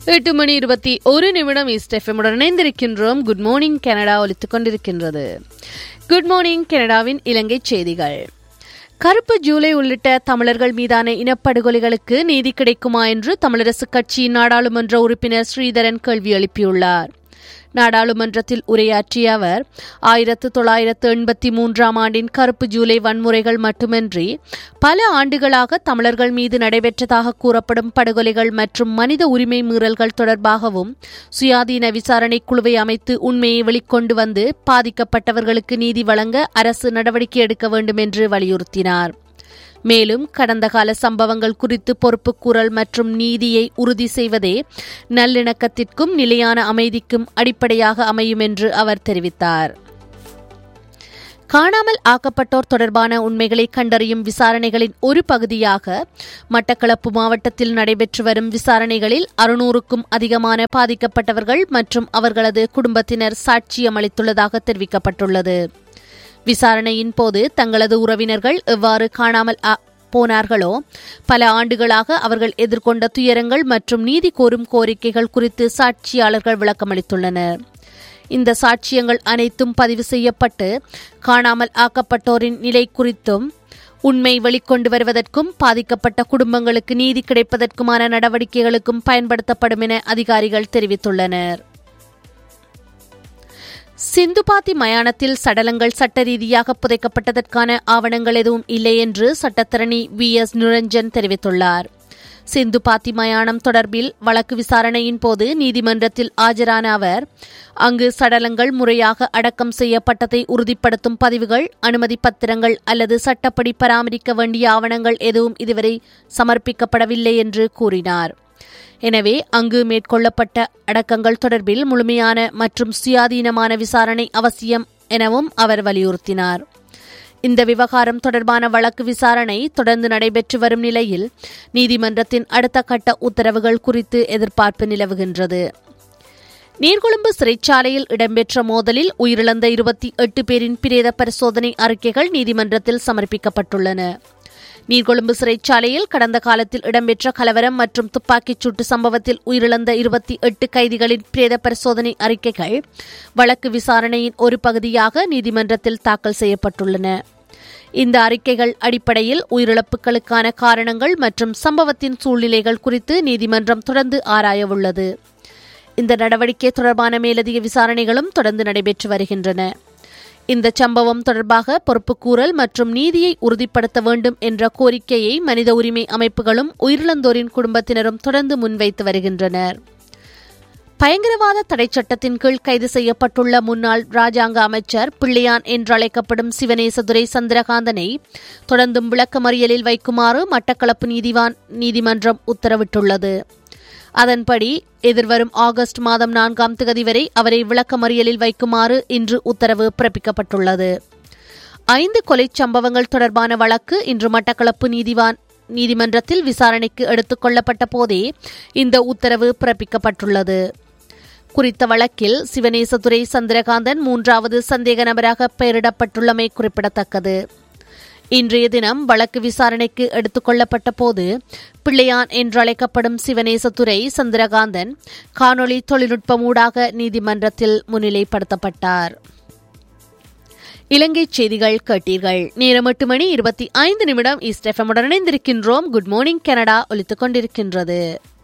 எட்டு மணி இருபத்தி ஒரு நிமிடம் ஈஸ்ட் எஃப்எம்முடன் இணைந்திருக்கின்றோம் குட் மார்னிங் கனடா ஒலித்துக் கொண்டிருக்கின்றது குட் மார்னிங் கனடாவின் இலங்கை செய்திகள் கருப்பு ஜூலை உள்ளிட்ட தமிழர்கள் மீதான இனப்படுகொலைகளுக்கு நீதி கிடைக்குமா என்று தமிழரசுக் கட்சியின் நாடாளுமன்ற உறுப்பினர் ஸ்ரீதரன் கேள்வி எழுப்பியுள்ளார் நாடாளுமன்றத்தில் உரையாற்றிய அவர் ஆயிரத்து தொள்ளாயிரத்து எண்பத்தி மூன்றாம் ஆண்டின் கருப்பு ஜூலை வன்முறைகள் மட்டுமின்றி பல ஆண்டுகளாக தமிழர்கள் மீது நடைபெற்றதாக கூறப்படும் படுகொலைகள் மற்றும் மனித உரிமை மீறல்கள் தொடர்பாகவும் சுயாதீன விசாரணை குழுவை அமைத்து உண்மையை வெளிக்கொண்டு வந்து பாதிக்கப்பட்டவர்களுக்கு நீதி வழங்க அரசு நடவடிக்கை எடுக்க வேண்டும் என்று வலியுறுத்தினார் மேலும் கடந்த கால சம்பவங்கள் குறித்து பொறுப்புக்கூறல் மற்றும் நீதியை உறுதி செய்வதே நல்லிணக்கத்திற்கும் நிலையான அமைதிக்கும் அடிப்படையாக அமையும் என்று அவர் தெரிவித்தார் காணாமல் ஆக்கப்பட்டோர் தொடர்பான உண்மைகளை கண்டறியும் விசாரணைகளின் ஒரு பகுதியாக மட்டக்களப்பு மாவட்டத்தில் நடைபெற்று வரும் விசாரணைகளில் அறுநூறுக்கும் அதிகமான பாதிக்கப்பட்டவர்கள் மற்றும் அவர்களது குடும்பத்தினர் சாட்சியம் அளித்துள்ளதாக தெரிவிக்கப்பட்டுள்ளது விசாரணையின் போது தங்களது உறவினர்கள் எவ்வாறு காணாமல் போனார்களோ பல ஆண்டுகளாக அவர்கள் எதிர்கொண்ட துயரங்கள் மற்றும் நீதி கோரும் கோரிக்கைகள் குறித்து சாட்சியாளர்கள் விளக்கமளித்துள்ளனர் இந்த சாட்சியங்கள் அனைத்தும் பதிவு செய்யப்பட்டு காணாமல் ஆக்கப்பட்டோரின் நிலை குறித்தும் உண்மை வெளிக்கொண்டு வருவதற்கும் பாதிக்கப்பட்ட குடும்பங்களுக்கு நீதி கிடைப்பதற்குமான நடவடிக்கைகளுக்கும் பயன்படுத்தப்படும் என அதிகாரிகள் தெரிவித்துள்ளனர் சிந்துபாத்தி மயானத்தில் சடலங்கள் சட்ட ரீதியாக புதைக்கப்பட்டதற்கான ஆவணங்கள் எதுவும் இல்லை என்று சட்டத்தரணி வி எஸ் நிரஞ்சன் தெரிவித்துள்ளார் சிந்துபாத்தி மயானம் தொடர்பில் வழக்கு விசாரணையின் போது நீதிமன்றத்தில் ஆஜரான அவர் அங்கு சடலங்கள் முறையாக அடக்கம் செய்யப்பட்டதை உறுதிப்படுத்தும் பதிவுகள் அனுமதி பத்திரங்கள் அல்லது சட்டப்படி பராமரிக்க வேண்டிய ஆவணங்கள் எதுவும் இதுவரை சமர்ப்பிக்கப்படவில்லை என்று கூறினார் எனவே அங்கு மேற்கொள்ளப்பட்ட அடக்கங்கள் தொடர்பில் முழுமையான மற்றும் சுயாதீனமான விசாரணை அவசியம் எனவும் அவர் வலியுறுத்தினார் இந்த விவகாரம் தொடர்பான வழக்கு விசாரணை தொடர்ந்து நடைபெற்று வரும் நிலையில் நீதிமன்றத்தின் அடுத்த கட்ட உத்தரவுகள் குறித்து எதிர்பார்ப்பு நிலவுகின்றது நீர்கொழும்பு சிறைச்சாலையில் இடம்பெற்ற மோதலில் உயிரிழந்த இருபத்தி எட்டு பேரின் பிரேத பரிசோதனை அறிக்கைகள் நீதிமன்றத்தில் சமர்ப்பிக்கப்பட்டுள்ளன நீர்கொழும்பு சிறைச்சாலையில் கடந்த காலத்தில் இடம்பெற்ற கலவரம் மற்றும் துப்பாக்கிச் சூட்டு சம்பவத்தில் உயிரிழந்த இருபத்தி எட்டு கைதிகளின் பிரேத பரிசோதனை அறிக்கைகள் வழக்கு விசாரணையின் ஒரு பகுதியாக நீதிமன்றத்தில் தாக்கல் செய்யப்பட்டுள்ளன இந்த அறிக்கைகள் அடிப்படையில் உயிரிழப்புகளுக்கான காரணங்கள் மற்றும் சம்பவத்தின் சூழ்நிலைகள் குறித்து நீதிமன்றம் தொடர்ந்து ஆராயவுள்ளது இந்த நடவடிக்கை தொடர்பான மேலதிக விசாரணைகளும் தொடர்ந்து நடைபெற்று வருகின்றன இந்த சம்பவம் தொடர்பாக பொறுப்புக்கூறல் மற்றும் நீதியை உறுதிப்படுத்த வேண்டும் என்ற கோரிக்கையை மனித உரிமை அமைப்புகளும் உயிரிழந்தோரின் குடும்பத்தினரும் தொடர்ந்து முன்வைத்து வருகின்றனர் பயங்கரவாத தடை சட்டத்தின் கீழ் கைது செய்யப்பட்டுள்ள முன்னாள் ராஜாங்க அமைச்சர் பிள்ளையான் என்றழைக்கப்படும் சிவனேசதுரை சந்திரகாந்தனை தொடர்ந்தும் விளக்கமறியலில் வைக்குமாறு மட்டக்களப்பு நீதிவான் நீதிமன்றம் உத்தரவிட்டுள்ளது அதன்படி எதிர்வரும் ஆகஸ்ட் மாதம் நான்காம் தேதி வரை அவரை விளக்கமறியலில் வைக்குமாறு இன்று உத்தரவு பிறப்பிக்கப்பட்டுள்ளது ஐந்து கொலை சம்பவங்கள் தொடர்பான வழக்கு இன்று மட்டக்களப்பு நீதிவான் நீதிமன்றத்தில் விசாரணைக்கு எடுத்துக் கொள்ளப்பட்ட போதே இந்த உத்தரவு பிறப்பிக்கப்பட்டுள்ளது குறித்த வழக்கில் சிவனேசதுரை சந்திரகாந்தன் மூன்றாவது சந்தேக நபராக பெயரிடப்பட்டுள்ளமை குறிப்பிடத்தக்கது இன்றைய தினம் வழக்கு விசாரணைக்கு எடுத்துக் கொள்ளப்பட்ட போது பிள்ளையான் என்றழைக்கப்படும் சிவனேசத்துறை சந்திரகாந்தன் காணொலி தொழில்நுட்பமூடாக நீதிமன்றத்தில் முன்னிலைப்படுத்தப்பட்டார் இலங்கை செய்திகள் கேட்டீர்கள் நேரம் எட்டு மணி இருபத்தி ஐந்து நிமிடம் ஈஸ்ட் எஃப்எம்முடன் இணைந்திருக்கின்றோம் குட் மார்னிங் கனடா ஒலித்துக் கொண்டிருக்கின்றது